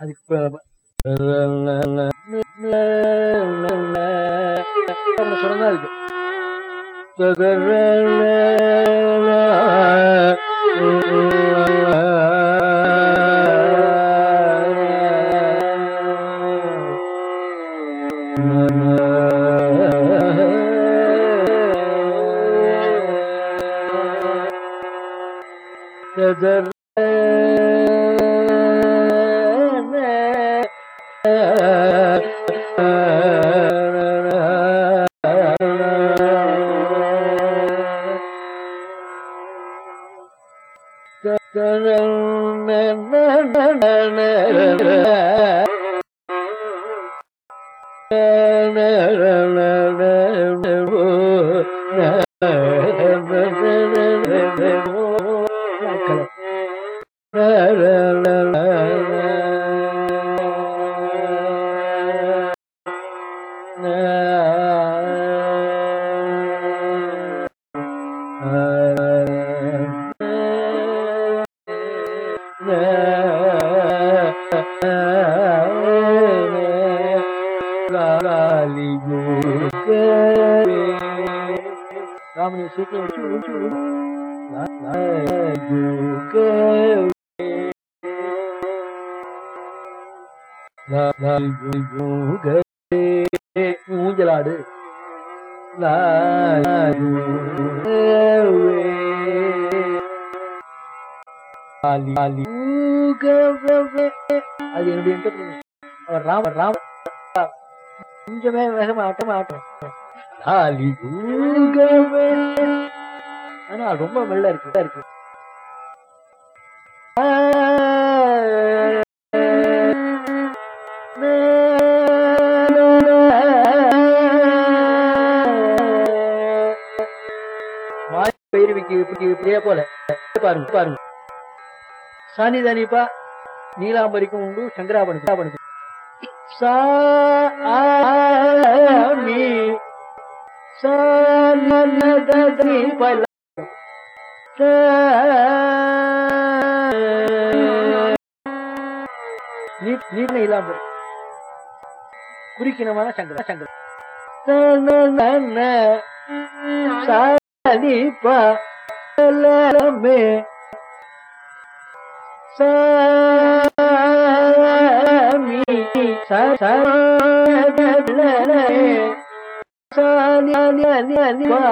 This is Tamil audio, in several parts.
அதுக்கு ப- நம்ம சுரந்தா இருக்கு ராமணி சீக்கிரம் வச்சு முடிச்சு ஊஞ்சலாடு அது என்னுடைய interpretation. அவர் ராம ராம கொஞ்சமே வேகமா ஆட்டம் ஆட்டம் லாலி ஊகவே. ஆனா ரொம்ப மெல்ல இருக்கு இருக்கு பயிர்விக்கு இப்படி இப்படியே போல பாருங்க பாருங்க சானிதானிப்பா நீலாம்பரிக்கும் உண்டு சங்கராபனுக்கு சாமி சானதனி பல நீர்ல இல்லாம குறிக்கணமான சங்கர சங்கர சாதிப்பா எல்லாமே சாமி சரணே சானியா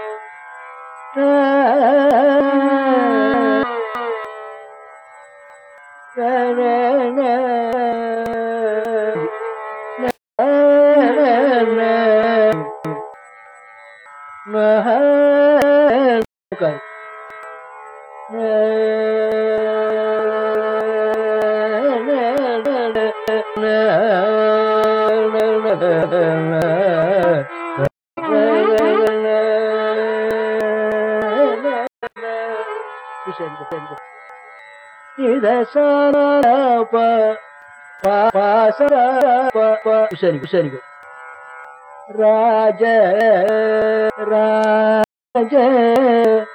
இத சரப சரி சரி ராஜ ராஜ